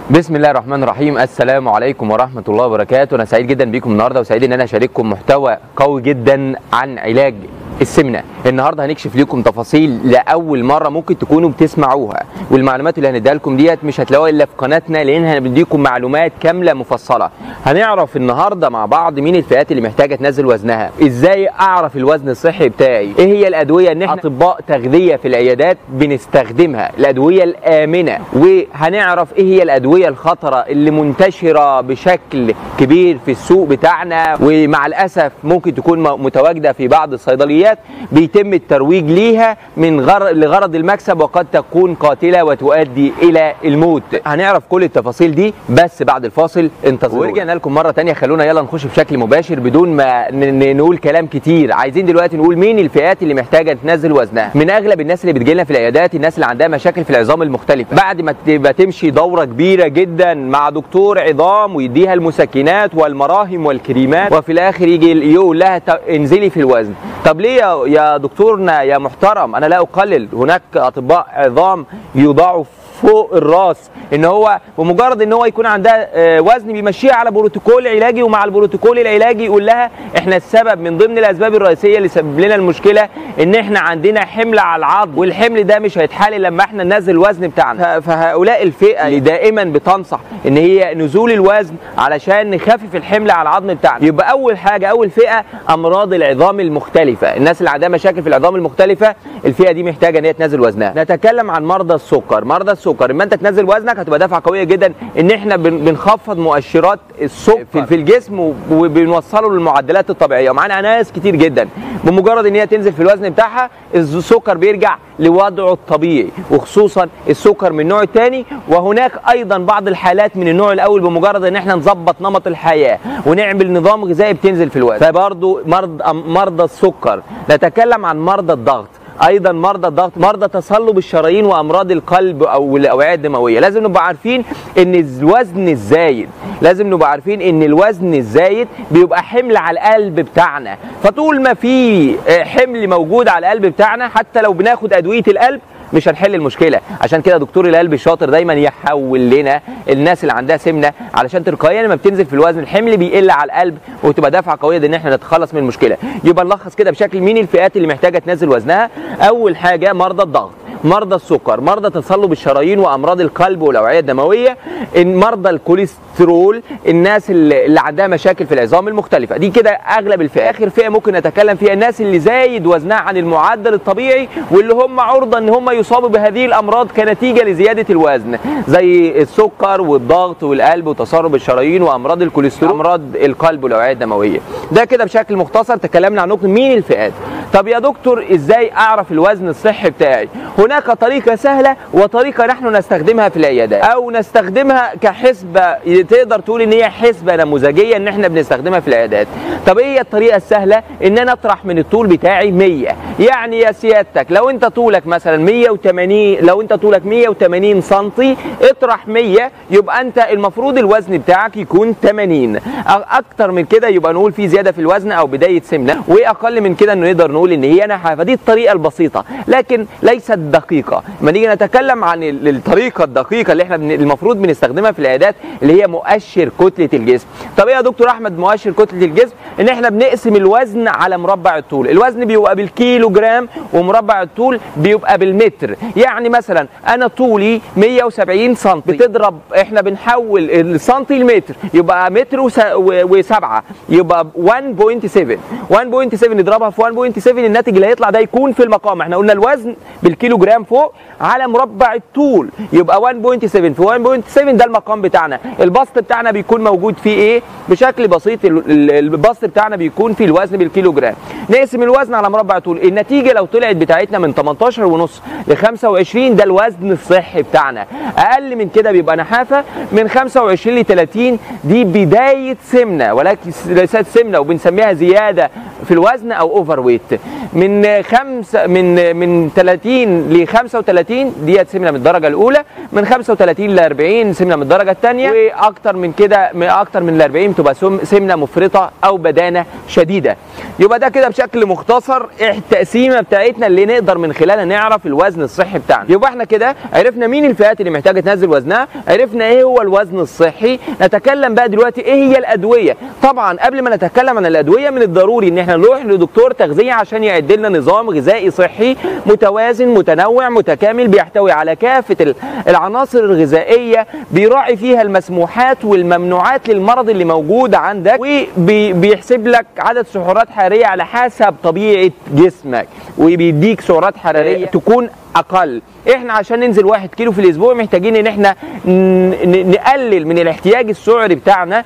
بسم الله الرحمن الرحيم السلام عليكم ورحمة الله وبركاته أنا سعيد جدا بيكم النهاردة وسعيد إن أنا أشارككم محتوى قوي جدا عن علاج السمنة النهاردة هنكشف لكم تفاصيل لأول مرة ممكن تكونوا بتسمعوها والمعلومات اللي هنديها لكم ديت مش هتلاقوها إلا في قناتنا لأن هنديكم معلومات كاملة مفصلة هنعرف النهاردة مع بعض مين الفئات اللي محتاجة تنزل وزنها إزاي أعرف الوزن الصحي بتاعي إيه هي الأدوية إن إحنا أطباء تغذية في العيادات بنستخدمها الأدوية الآمنة وهنعرف إيه هي الأدوية الخطرة اللي منتشرة بشكل كبير في السوق بتاعنا ومع الأسف ممكن تكون م- متواجدة في بعض الصيدليات بيتم الترويج ليها من غر... لغرض المكسب وقد تكون قاتلة وتؤدي إلى الموت هنعرف كل التفاصيل دي بس بعد الفاصل انتظرونا ورجعنا لكم مرة تانية خلونا يلا نخش بشكل مباشر بدون ما ن... ن- نقول كلام كتير عايزين دلوقتي نقول مين الفئات اللي محتاجة تنزل وزنها من أغلب الناس اللي بتجي لنا في العيادات الناس اللي عندها مشاكل في العظام المختلفة بعد ما تبقى تمشي دورة كبيرة جدا مع دكتور عظام ويديها المسكنات والمراهم والكريمات وفي الآخر يجي يقول لها ت- انزلي في الوزن طب ليه يا- يا دكتورنا يا محترم انا لا اقلل هناك اطباء عظام يوضعوا فوق الراس ان هو بمجرد ان هو يكون عندها آه، وزن بيمشيها على بروتوكول علاجي ومع البروتوكول العلاجي يقول لها احنا السبب من ضمن الاسباب الرئيسيه اللي سبب لنا المشكله ان احنا عندنا حمل على العظم والحمل ده مش هيتحل لما احنا ننزل الوزن بتاعنا ف- فهؤلاء الفئه اللي دائما بتنصح ان هي نزول الوزن علشان نخفف الحمل على العظم بتاعنا يبقى اول حاجه اول فئه امراض العظام المختلفه الناس اللي عندها مشاكل في العظام المختلفه الفئه دي محتاجه ان هي تنزل وزنها نتكلم عن مرضى السكر مرضى السكر اما انت تنزل وزنك هتبقى دفعه قويه جدا ان احنا بن- بنخفض مؤشرات السكر في- في الجسم و- وبنوصله للمعدلات الطبيعيه ومعانا ناس كتير جدا بمجرد ان هي تنزل في الوزن بتاعها السكر بيرجع لوضعه الطبيعي وخصوصا السكر من النوع الثاني وهناك ايضا بعض الحالات من النوع الاول بمجرد ان احنا نظبط نمط الحياه ونعمل نظام غذائي بتنزل في الوزن فبرضه مرض مرضى السكر نتكلم عن مرضى الضغط ايضا مرضى الضغط مرضى تصلب الشرايين وامراض القلب او الاوعيه الدمويه لازم نبقى عارفين ان الوزن الزايد لازم نبقى عارفين ان الوزن الزايد بيبقى حمل على القلب بتاعنا فطول ما في آه، حمل موجود على القلب بتاعنا حتى لو بناخد ادويه القلب مش هنحل المشكله عشان كده دكتور القلب الشاطر دايما يحول لنا الناس اللي عندها سمنه علشان تلقائيا لما بتنزل في الوزن الحمل بيقل على القلب وتبقى دفعه قويه ان احنا نتخلص من المشكله يبقى نلخص كده بشكل مين الفئات اللي محتاجه تنزل وزنها اول حاجه مرضى الضغط مرضى السكر مرضى تصلب الشرايين وامراض القلب والاوعيه الدمويه إن مرضى الكوليسترول الناس اللي اللي عندها مشاكل في العظام المختلفه دي كده اغلب الفئات اخر فئه ممكن نتكلم فيها الناس اللي زايد وزنها عن المعدل الطبيعي واللي هم عرضه ان هم يصابوا بهذه الامراض كنتيجه لزياده الوزن زي السكر والضغط والقلب وتسرب الشرايين وامراض الكوليسترول امراض القلب والاوعيه الدمويه ده كده بشكل مختصر تكلمنا عن نقطه مين الفئات طب يا دكتور ازاي اعرف الوزن الصحي بتاعي هناك طريقه سهله وطريقه نحن نستخدمها في العيادات او نستخدمها كحسبه تقدر تقول ان هي حسبه نموذجيه ان احنا بنستخدمها في العيادات طب ايه هي الطريقه السهله ان انا اطرح من الطول بتاعي 100 يعني يا سيادتك لو انت طولك مثلا 180 لو انت طولك 180 سم اطرح 100 يبقى انت المفروض الوزن بتاعك يكون 80 أ- اكتر من كده يبقى نقول في زياده في الوزن او بدايه سمنه واقل من كده نقدر نقول ان هي نحافه دي الطريقه البسيطه لكن ليست دقيقه لما نيجي نتكلم عن ال- الطريقه الدقيقه اللي احنا بن- المفروض بنستخدمها في العيادات اللي هي مؤشر كتله الجسم طب ايه يا دكتور احمد مؤشر كتله الجسم ان احنا بنقسم الوزن على مربع الطول الوزن بيبقى بالكيلو جرام ومربع الطول بيبقى بالمتر يعني مثلا انا طولي 170 سم بتضرب احنا بنحول السنتي لمتر يبقى متر وس- و- وسبعة يبقى 1.7 1.7 نضربها في 1.7 الناتج اللي هيطلع ده يكون في المقام احنا قلنا الوزن بالكيلو جرام فوق على مربع الطول يبقى 1.7 في 1.7 ده المقام بتاعنا البسط بتاعنا بيكون موجود فيه ايه بشكل بسيط ال- ال- البسط بتاعنا بيكون فيه الوزن بالكيلو جرام نقسم الوزن على مربع طول النتيجه لو طلعت بتاعتنا من 18 ونص ل 25 ده الوزن الصحي بتاعنا اقل من كده بيبقى نحافه من 25 ل 30 دي بدايه سمنه ولكن ليست سمنه وبنسميها زياده في الوزن او اوفر ويت من خمسة من من 30 ل 35 ديت سمنه من الدرجه الاولى من 35 ل 40 سمنه من الدرجه الثانيه واكتر من كده من اكتر من ال 40 بتبقى سم- سمنه مفرطه او بدانه شديده يبقى ده كده بشكل مختصر التقسيمه بتاعتنا اللي نقدر من خلالها نعرف الوزن الصحي بتاعنا يبقى احنا كده عرفنا مين الفئات اللي محتاجه تنزل وزنها عرفنا ايه هو الوزن الصحي نتكلم بقى دلوقتي ايه هي الادويه طبعا قبل ما نتكلم عن الادويه من الضروري ان احنا نروح لدكتور تغذيه عشان يعد لنا نظام غذائي صحي متوازن متنوع متكامل بيحتوي على كافه ال- العناصر الغذائيه بيراعي فيها المسموحات والممنوعات للمرض اللي موجود عندك وبيحسب لك عدد سعرات حراريه على حسب طبيعه جسمك وبيديك سعرات حراريه تكون اقل احنا عشان ننزل واحد كيلو في الاسبوع محتاجين ان احنا ن- ن- نقلل من الاحتياج السعري بتاعنا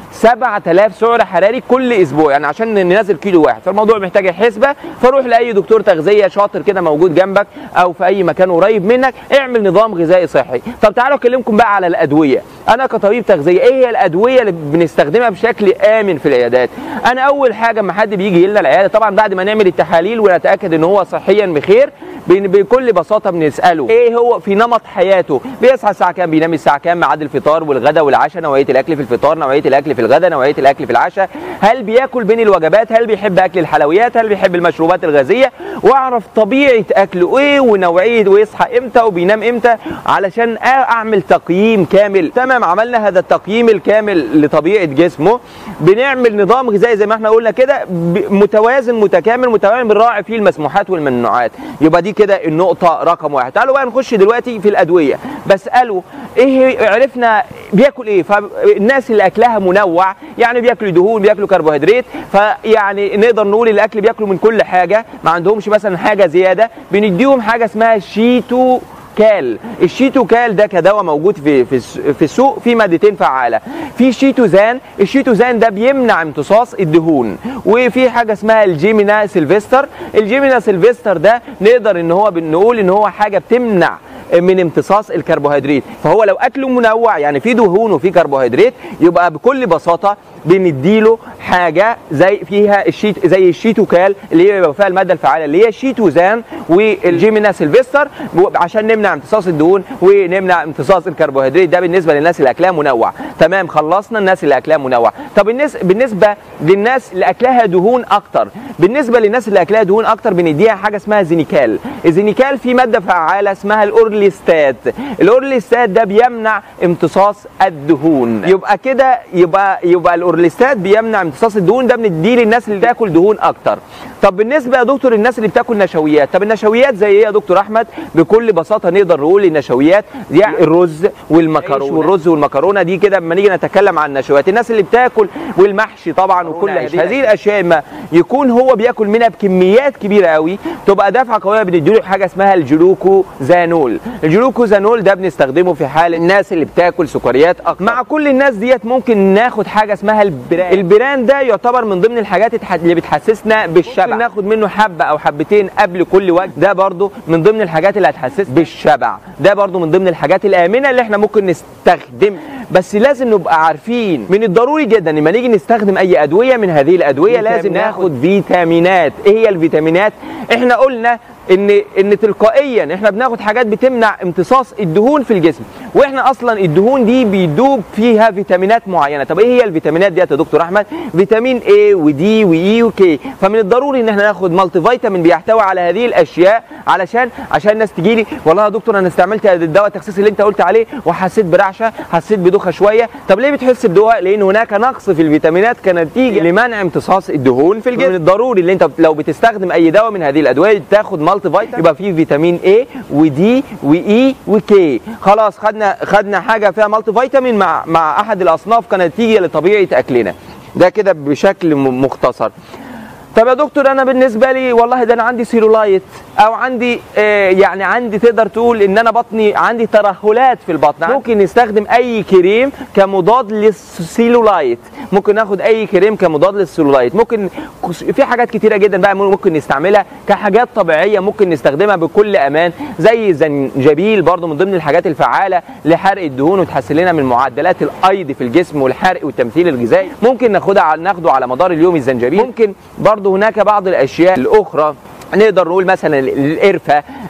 7000 سعر حراري كل اسبوع يعني عشان ننزل كيلو واحد فالموضوع محتاج حسبه فروح لاي دكتور تغذيه شاطر كده موجود جنبك او في اي مكان قريب منك اعمل نظام غذائي صحي طب تعالوا اكلمكم بقى على الادويه انا كطبيب تغذيه ايه هي الادويه اللي بنستخدمها بشكل امن في العيادات انا اول حاجه اما حد بيجي لنا العياده طبعا بعد ما نعمل التحاليل ونتاكد ان هو صحيا بخير بن- بكل بساطه بنساله ايه هو في نمط حياته بيصحى الساعه كام بينام الساعه كام ميعاد الفطار والغداء والعشاء نوعيه الاكل في الفطار نوعيه الاكل في الغداء نوعيه الاكل في العشاء هل بياكل بين الوجبات هل بيحب اكل الحلويات هل بيحب المشروبات الغازيه واعرف طبيعه اكله ايه ونوعيه ويصحى امتى وبينام امتى علشان أ- اعمل تقييم كامل تمام عملنا هذا التقييم الكامل لطبيعه جسمه بنعمل نظام غذائي زي ما احنا قلنا كده ب- متوازن متكامل متوازن بنراعي فيه المسموحات والممنوعات يبقى دي كده النقطه رقم واحد تعالوا بقى نخش دلوقتي في الادويه بساله ايه عرفنا بياكل ايه فالناس اللي اكلها منوع يعني بياكلوا دهون بياكلوا كربوهيدرات فيعني نقدر نقول الاكل بياكلوا من كل حاجه ما عندهمش مثلا حاجه زياده بنديهم حاجه اسمها شيتو كال الشيتوكال ده كدواء موجود في في الس- في السوق في مادتين فعاله في شيتوزان الشيتوزان ده بيمنع امتصاص الدهون وفي حاجه اسمها الجيمينا سيلفستر الجيمينا سيلفستر ده نقدر ان هو بنقول ان هو حاجه بتمنع من امتصاص الكربوهيدرات فهو لو اكله منوع يعني فيه دهون وفيه كربوهيدرات يبقى بكل بساطه بنديله حاجه زي فيها الشيت زي الشيتوكال اللي هي بيبقى فيها الماده الفعاله اللي هي الشيتوزان والجيمينا سيلفستر عشان نمنع امتصاص الدهون ونمنع امتصاص الكربوهيدرات ده بالنسبه للناس اللي اكلها منوع تمام خلصنا الناس اللي اكلها منوع طب الناس بالنسبه للناس اللي اكلها دهون اكتر بالنسبه للناس اللي اكلها دهون اكتر بنديها حاجه اسمها زينيكال الزينيكال فيه ماده فعاله اسمها الاورليستات الاورليستات ده بيمنع امتصاص الدهون يبقى كده يبقى يبقى الاورليستات بيمنع امتصاص الدهون ده بنديه للناس اللي بتاكل دهون اكتر طب بالنسبه يا دكتور الناس اللي بتاكل نشويات طب النشويات زي ايه يا دكتور احمد بكل بساطه نقدر نقول النشويات يعني الرز والمكرونه والرز والمكرونه دي كده لما نيجي نتكلم عن النشويات الناس اللي بتاكل والمحشي طبعا وكل هذه هذه الاشياء ما يكون هو بياكل منها بكميات كبيره قوي تبقى دفعه قويه بنديله حاجه اسمها الجلوكوزانول الجلوكوزانول ده بنستخدمه في حال الناس اللي بتاكل سكريات اكتر مع كل الناس ديت ممكن ناخد حاجه اسمها البران البران ده يعتبر من ضمن الحاجات التح- اللي بتحسسنا بالشبع ممكن ناخد منه حبه او حبتين قبل كل وجبه ده برضو من ضمن الحاجات اللي هتحسس بالشبع ده برضو من ضمن الحاجات الامنه اللي احنا ممكن نستخدم بس لازم نبقى عارفين من الضروري جدا لما نيجي نستخدم اي ادويه من هذه الادويه لازم ناخد فيتامينات ايه هي الفيتامينات احنا قلنا ان ان تلقائيا احنا بناخد حاجات بتمنع امتصاص الدهون في الجسم واحنا اصلا الدهون دي بيدوب فيها فيتامينات معينه طب ايه هي الفيتامينات ديت يا دكتور احمد فيتامين A ودي واي وكي فمن الضروري ان احنا ناخد مالتي فيتامين بيحتوي على هذه الاشياء علشان عشان الناس تجي لي والله يا دكتور انا استعملت الدواء التخسيس اللي انت قلت عليه وحسيت برعشه حسيت بدوخه شويه طب ليه بتحس بدوخه لان هناك نقص في الفيتامينات كنتيجه لمنع امتصاص الدهون في الجسم من الضروري اللي انت لو بتستخدم اي دواء من هذه الادويه تاخد مالتي فيتامين يبقى فيه فيتامين A ودي واي وكي خلاص خدنا خدنا حاجه فيها مالتي فيتامين مع مع احد الاصناف كنتيجه لطبيعه اكلنا ده كده بشكل م- مختصر طب يا دكتور انا بالنسبه لي والله ده انا عندي سيلولايت او عندي آه يعني عندي تقدر تقول ان انا بطني عندي ترهلات في البطن ممكن نستخدم اي كريم كمضاد للسيلولايت ممكن ناخد اي كريم كمضاد للسيلولايت ممكن في حاجات كتيره جدا بقى ممكن نستعملها كحاجات طبيعيه ممكن نستخدمها بكل امان زي الزنجبيل برضو من ضمن الحاجات الفعاله لحرق الدهون وتحسن لنا من معدلات الايض في الجسم والحرق والتمثيل الغذائي ممكن ناخدها على ناخده على مدار اليوم الزنجبيل ممكن برضو هناك بعض الاشياء الاخرى نقدر نقول مثلا القرفه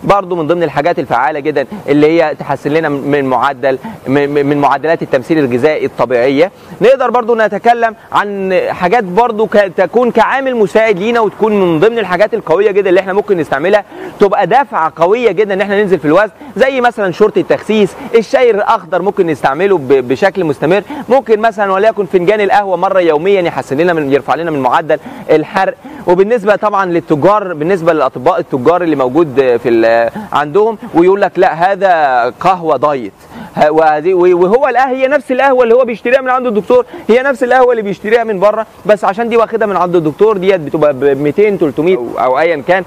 برضو من ضمن الحاجات الفعاله جدا اللي هي تحسن لنا من معدل من من معدلات التمثيل الغذائي الطبيعيه نقدر برضو نتكلم عن حاجات برضو ك- تكون كعامل مساعد لينا وتكون من ضمن الحاجات القويه جدا اللي احنا ممكن نستعملها تبقى دافعه قويه جدا ان احنا ننزل في الوزن زي مثلا شرط التخسيس الشاي الاخضر ممكن نستعمله ب- بشكل مستمر ممكن مثلا وليكن فنجان القهوه مره يوميا يحسن لنا من يرفع لنا من معدل الحرق وبالنسبه طبعا للتجار بالنسبه للاطباء التجار اللي موجود في ال- عندهم ويقول لك لا هذا قهوه دايت ه- وهذه وهو القهوه هي نفس القهوه اللي هو بيشتريها من عند الدكتور هي نفس القهوه اللي بيشتريها من بره بس عشان دي واخدها من عند الدكتور ديت بتبقى ب 200 300 او, أو ايا كان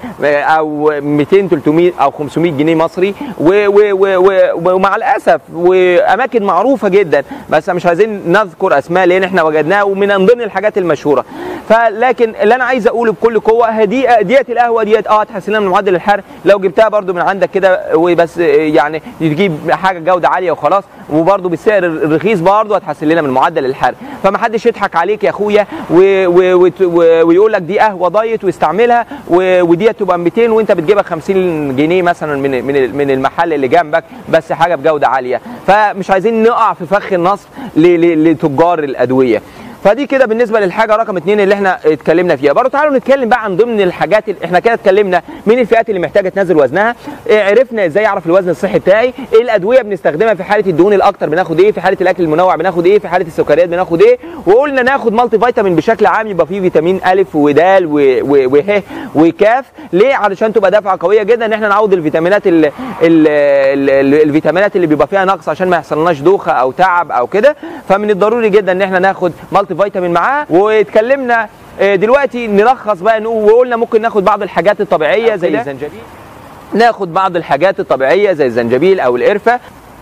او 200 300 او 500 جنيه مصري و و و و ومع الاسف واماكن معروفه جدا بس مش عايزين نذكر اسماء لان احنا وجدناها ومن ضمن الحاجات المشهوره فلكن اللي انا عايز اقوله بكل قوه هدي ديت القهوه ديت اه تحسن لنا من معدل الحرق لو جبتها برده من عندك كده وبس يعني تجيب حاجه جوده عاليه وخلاص وبرده بالسعر الرخيص برده هتحسن لنا من معدل الحرق فما حدش يضحك عليك يا اخويا و- و- وت- و- ويقول لك دي قهوه دايت واستعملها و- وديت تبقى 200 وانت بتجيبها 50 جنيه مثلا من من من المحل اللي جنبك بس حاجه بجوده عاليه فمش عايزين نقع في فخ النصر ل- ل- لتجار الادويه فدي كده بالنسبه للحاجه رقم اتنين اللي احنا اتكلمنا فيها برضه تعالوا نتكلم بقى عن ضمن الحاجات اللي احنا كده اتكلمنا مين الفئات اللي محتاجه تنزل وزنها اه عرفنا ازاي اعرف الوزن الصحي بتاعي ايه الادويه بنستخدمها في حاله الدهون الاكتر بناخد ايه في حاله الاكل المنوع بناخد ايه في حاله السكريات بناخد ايه وقلنا ناخد مالتي فيتامين بشكل عام يبقى فيه فيتامين الف ودال و- و- وه وكاف ليه علشان تبقى دفعه قويه جدا ان احنا نعوض الفيتامينات ال ال ال ال الفيتامينات اللي بيبقى فيها نقص عشان ما يحصلناش دوخه او تعب او كده فمن الضروري جدا ان احنا ناخد مالتي فيتامين معاه واتكلمنا آه، دلوقتي نلخص بقى نقول- وقلنا ممكن ناخد بعض الحاجات الطبيعيه زي الزنجبيل ناخد بعض الحاجات الطبيعيه زي الزنجبيل او القرفه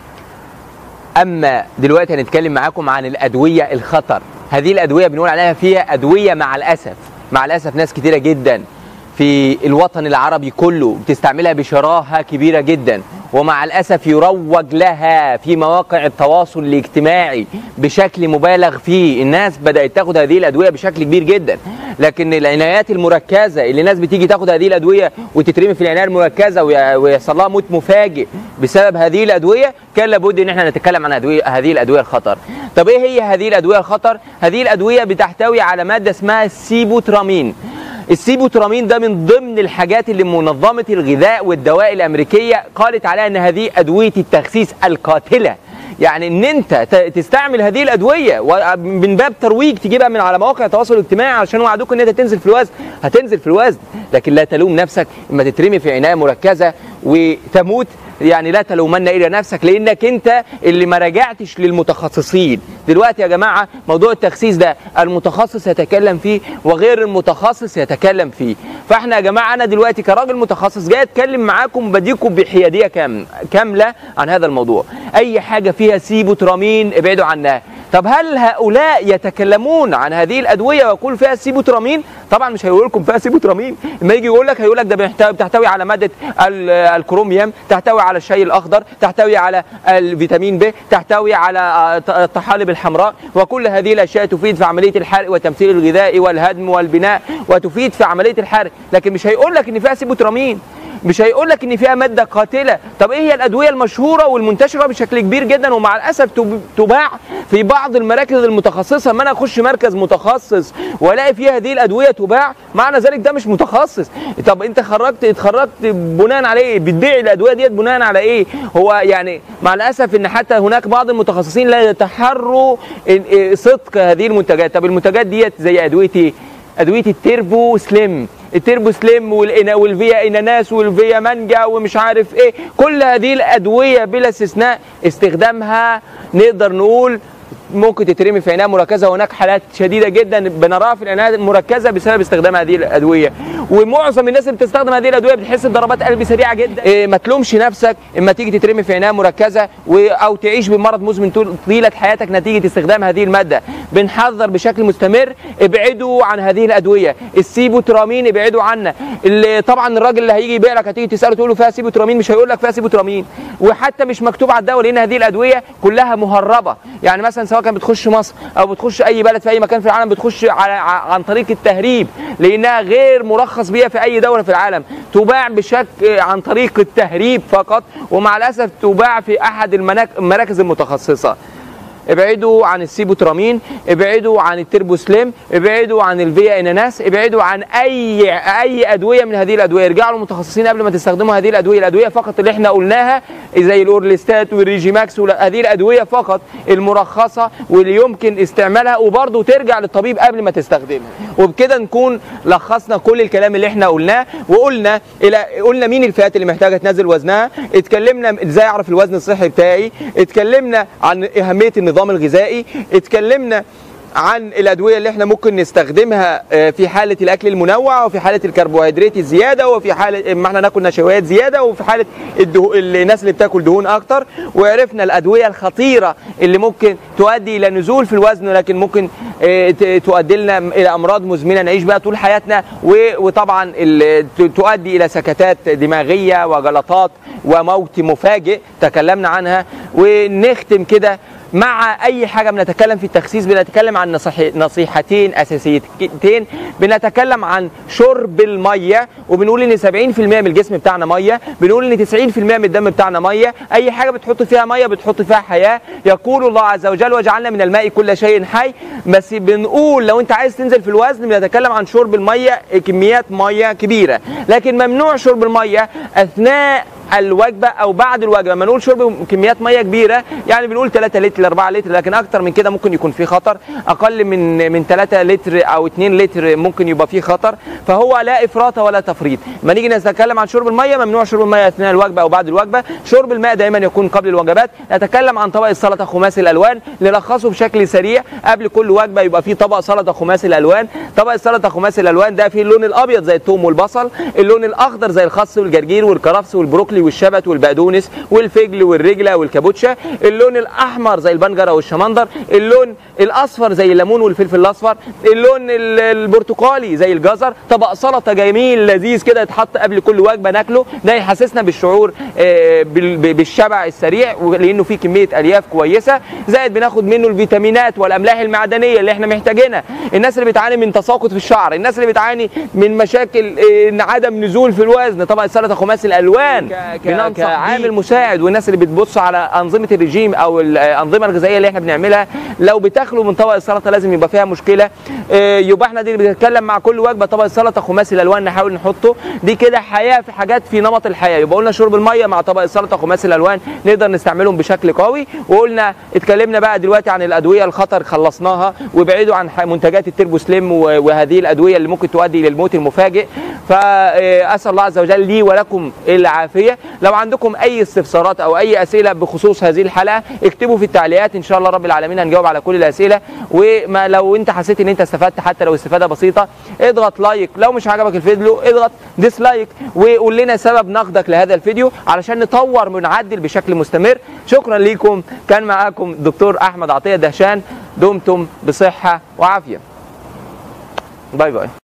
اما دلوقتي هنتكلم معاكم عن الادويه الخطر هذه الادويه بنقول عليها فيها ادويه مع الاسف مع الاسف ناس كتيره جدا في الوطن العربي كله بتستعملها بشراهه كبيره جدا ومع الاسف يروج لها في مواقع التواصل الاجتماعي بشكل مبالغ فيه الناس بدات تاخد هذه الادويه بشكل كبير جدا لكن العنايات المركزه اللي الناس بتيجي تاخد هذه الادويه وتترمي في العنايه المركزه وي- ويحصل لها موت مفاجئ بسبب هذه الادويه كان لابد ان احنا نتكلم عن أدوية هذه الادويه الخطر طب ايه هي هذه الادويه الخطر هذه الادويه بتحتوي على ماده اسمها السيبوترامين السيبوترامين ده من ضمن الحاجات اللي منظمه الغذاء والدواء الامريكيه قالت عليها ان هذه ادويه التخسيس القاتله يعني ان انت ت- تستعمل هذه الادويه و- من باب ترويج تجيبها من على مواقع التواصل الاجتماعي عشان وعدوك ان انت تنزل في الوزن هتنزل في الوزن لكن لا تلوم نفسك اما تترمي في عنايه مركزه وتموت يعني لا تلومن الا نفسك لانك انت اللي ما راجعتش للمتخصصين دلوقتي يا جماعه موضوع التخسيس ده المتخصص يتكلم فيه وغير المتخصص يتكلم فيه فاحنا يا جماعه انا دلوقتي كراجل متخصص جاي اتكلم معاكم بديكم بحياديه كام كامله عن هذا الموضوع اي حاجه فيها سيبوترامين ابعدوا عنها طب هل هؤلاء يتكلمون عن هذه الادويه ويقول فيها سيبوترامين طبعا مش هيقول لكم فيها سيبوترامين لما يجي يقول لك هيقول لك ده بيحتوي- بتحتوي على ماده ال- الكروميوم تحتوي على الشاي الاخضر تحتوي على الفيتامين ب تحتوي على آه، ط- الطحالب الحمراء وكل هذه الاشياء تفيد في عمليه الحرق والتمثيل الغذائي والهدم والبناء وتفيد في عمليه الحرق لكن مش هيقول لك ان فيها سيبوترامين مش هيقول لك ان فيها ماده قاتله طب ايه هي الادويه المشهوره والمنتشره بشكل كبير جدا ومع الاسف تب- تباع في بعض المراكز المتخصصه اما انا اخش مركز متخصص والاقي فيها هذه الادويه تباع معنى ذلك ده مش متخصص طب انت خرجت اتخرجت بناء على ايه بتبيع الادويه ديت بناء على ايه هو يعني مع الاسف ان حتى هناك بعض المتخصصين لا يتحروا ال- إيه صدق هذه المنتجات طب المنتجات ديت زي ادويه ايه ادويه التيربو سليم التيربو سليم والإنا والفيا اناناس والفيا مانجا ومش عارف ايه كل هذه الادويه بلا استثناء استخدامها نقدر نقول ممكن تترمي في عنايه مركزه وهناك حالات شديده جدا بنراها في العنايه المركزه بسبب استخدام هذه الادويه ومعظم الناس اللي بتستخدم هذه الادويه بتحس بضربات قلب سريعه جدا إيه ما تلومش نفسك اما تيجي تترمي في عنايه مركزه و- او تعيش بمرض مزمن طول طيله حياتك نتيجه استخدام هذه الماده بنحذر بشكل مستمر ابعدوا عن هذه الادويه السيبوترامين ابعدوا عنها اللي طبعا الراجل اللي هيجي يبيع لك هتيجي تساله تقول له فيها سيبوترامين مش هيقول لك فيها سيبوترامين وحتى مش مكتوب على الدواء لان هذه الادويه كلها مهربه يعني مثلا سواء كانت بتخش مصر او بتخش اي بلد في اي مكان في العالم بتخش على ع- عن طريق التهريب لانها غير مرخص بيها في اي دوله في العالم تباع بشكل عن طريق التهريب فقط ومع الاسف تباع في احد المناك- المراكز المتخصصه ابعدوا عن السيبوترامين ابعدوا عن التربوسليم ابعدوا عن الفيا اناناس ابعدوا عن اي اي ادويه من هذه الادويه ارجعوا للمتخصصين قبل ما تستخدموا هذه الادويه الادويه فقط اللي احنا قلناها زي الاورليستات والريجيماكس ولا- هذه الادويه فقط المرخصه واللي يمكن استعمالها وبرضه ترجع للطبيب قبل ما تستخدمها وبكده نكون لخصنا كل الكلام اللي احنا قلناه وقلنا الى قلنا مين الفئات اللي محتاجه تنزل وزنها اتكلمنا ازاي اعرف الوزن الصحي بتاعي اتكلمنا عن اهميه النظام الغذائي اتكلمنا عن الادويه اللي احنا ممكن نستخدمها آه، في حاله الاكل المنوع وفي حاله الكربوهيدرات الزياده وفي حاله ما احنا ناكل نشويات زياده وفي حاله الدهو... الناس اللي بتاكل دهون اكتر وعرفنا الادويه الخطيره اللي ممكن تؤدي الى نزول في الوزن ولكن ممكن آه، ت- تؤدي لنا الى امراض مزمنه نعيش بها طول حياتنا و- وطبعا ال- ت- تؤدي الى سكتات دماغيه وجلطات وموت مفاجئ تكلمنا عنها ونختم كده مع اي حاجه بنتكلم في التخسيس بنتكلم عن نصيح نصيحتين اساسيتين بنتكلم عن شرب الميه وبنقول ان 70% من الجسم بتاعنا ميه بنقول ان 90% من الدم بتاعنا ميه اي حاجه بتحط فيها ميه بتحط فيها حياه يقول الله عز وجل وجعلنا من الماء كل شيء حي بس بنقول لو انت عايز تنزل في الوزن بنتكلم عن شرب الميه كميات ميه كبيره لكن ممنوع شرب الميه اثناء الوجبه او بعد الوجبه ما نقول شرب كميات ميه كبيره يعني بنقول 3 لتر 4 لتر لكن اكتر من كده ممكن يكون في خطر اقل من من 3 لتر او 2 لتر ممكن يبقى فيه خطر فهو لا افراط ولا تفريط ما نيجي نتكلم عن شرب الميه ممنوع شرب الميه اثناء الوجبه او بعد الوجبه شرب الماء دايما يكون قبل الوجبات نتكلم عن طبق السلطه خماسي الالوان نلخصه بشكل سريع قبل كل وجبه يبقى فيه طبق سلطه خماسي الالوان طبق السلطه خماسي الالوان ده فيه اللون الابيض زي الثوم والبصل اللون الاخضر زي الخس والجرجير والكرفس والبروكلي والشبت والبقدونس والفجل والرجله والكابوتشا اللون الاحمر زي البنجره والشمندر اللون الاصفر زي الليمون والفلفل الاصفر اللون ال- البرتقالي زي الجزر طبق سلطه جميل لذيذ كده يتحط قبل كل وجبه ناكله ده يحسسنا بالشعور آه، بال- ب- بالشبع السريع لانه فيه كميه الياف كويسه زائد بناخد منه الفيتامينات والاملاح المعدنيه اللي احنا محتاجينها الناس اللي بتعاني من تساقط في الشعر الناس اللي بتعاني من مشاكل آه، إن عدم نزول في الوزن طبق السلطه خماسي الالوان بننصح كعامل مساعد والناس اللي بتبص على انظمه الرجيم او الانظمه الغذائيه اللي احنا بنعملها لو بتخلو من طبق السلطه لازم يبقى فيها مشكله آه، يبقى احنا دي بنتكلم مع كل وجبه طبق السلطه خماسي الالوان نحاول نحطه دي كده حياه في حاجات في نمط الحياه يبقى قلنا شرب الميه مع طبق السلطه خماسي الالوان نقدر نستعملهم بشكل قوي وقلنا اتكلمنا بقى دلوقتي عن الادويه الخطر خلصناها وابعدوا عن ح- منتجات التربو سليم و- وهذه الادويه اللي ممكن تؤدي الى الموت المفاجئ فاسال الله عز وجل لي ولكم العافيه لو عندكم اي استفسارات او اي اسئله بخصوص هذه الحلقه اكتبوا في التعليقات ان شاء الله رب العالمين هنجاوب على كل الاسئله وما لو انت حسيت ان انت استفدت حتى لو استفاده بسيطه اضغط لايك لو مش عجبك الفيديو اضغط ديسلايك وقول لنا سبب نقدك لهذا الفيديو علشان نطور ونعدل بشكل مستمر شكرا ليكم كان معاكم دكتور احمد عطيه دهشان دمتم بصحه وعافيه باي باي